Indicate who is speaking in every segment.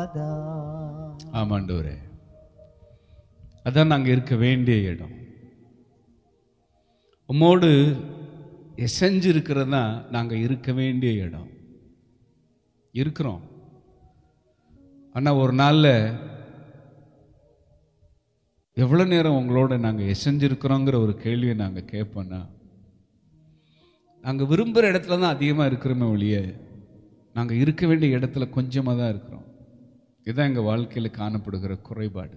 Speaker 1: நாதா
Speaker 2: ஆமாண்டவரே அதான் நாங்கள் இருக்க வேண்டிய இடம் உம்மோடு எசைஞ்சு இருக்கிறது தான் நாங்கள் இருக்க வேண்டிய இடம் இருக்கிறோம் ஆனால் ஒரு நாளில் எவ்வளோ நேரம் உங்களோட நாங்கள் எசைஞ்சிருக்கிறோங்கிற ஒரு கேள்வியை நாங்கள் கேட்போன்னா நாங்கள் விரும்புகிற இடத்துல தான் அதிகமாக இருக்கிறோமே ஒழிய நாங்கள் இருக்க வேண்டிய இடத்துல கொஞ்சமாக தான் இருக்கிறோம் இதுதான் எங்கள் வாழ்க்கையில் காணப்படுகிற குறைபாடு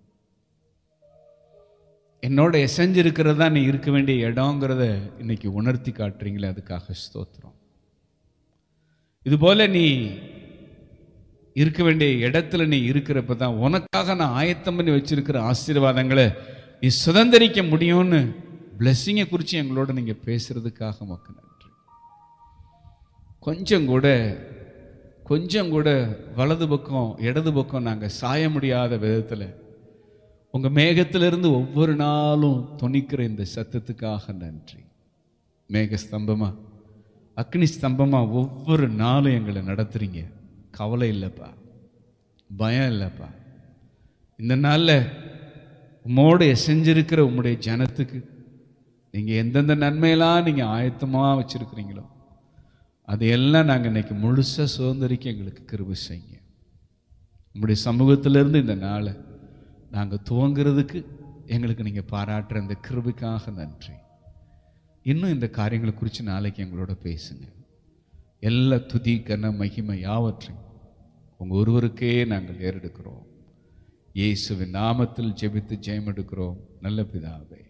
Speaker 2: என்னோட எசைஞ்சிருக்கிறது தான் நீ இருக்க வேண்டிய இடங்கிறத இன்னைக்கு உணர்த்தி காட்டுறீங்களே அதுக்காக ஸ்தோத்திரம் இதுபோல நீ இருக்க வேண்டிய இடத்துல நீ இருக்கிறப்ப தான் உனக்காக நான் ஆயத்தம் பண்ணி வச்சிருக்கிற ஆசீர்வாதங்களை நீ சுதந்திரிக்க முடியும்னு பிளெஸ்ஸிங்கை குறித்து எங்களோட நீங்கள் பேசுறதுக்காக மக்கள் நன்றி கொஞ்சம் கூட கொஞ்சம் கூட வலது பக்கம் இடது பக்கம் நாங்கள் சாய முடியாத விதத்தில் உங்கள் மேகத்திலிருந்து ஒவ்வொரு நாளும் துணிக்கிற இந்த சத்தத்துக்காக நன்றி மேக ஸ்தம்பமா அக்னி ஸ்தம்பமா ஒவ்வொரு நாளும் எங்களை நடத்துறீங்க கவலை இல்லைப்பா பயம் இல்லைப்பா இந்த நாளில் உம்மோடு செஞ்சிருக்கிற உம்முடைய ஜனத்துக்கு நீங்கள் எந்தெந்த நன்மையெல்லாம் நீங்கள் ஆயத்தமாக வச்சுருக்கிறீங்களோ அதையெல்லாம் நாங்கள் இன்னைக்கு முழுசாக சுதந்திரிக்க எங்களுக்கு கிருபை செய்யுங்க உம்முடைய சமூகத்திலிருந்து இந்த நாளை நாங்கள் துவங்குறதுக்கு எங்களுக்கு நீங்கள் பாராட்டுற இந்த கிருபைக்காக நன்றி இன்னும் இந்த காரியங்களை குறித்து நாளைக்கு எங்களோட பேசுங்க எல்லா துதி கன மகிமை யாவற்றையும் உங்கள் ஒருவருக்கே நாங்கள் ஏறெடுக்கிறோம் இயேசுவின் நாமத்தில் ஜெபித்து ஜெயம் எடுக்கிறோம் நல்ல பிதாவே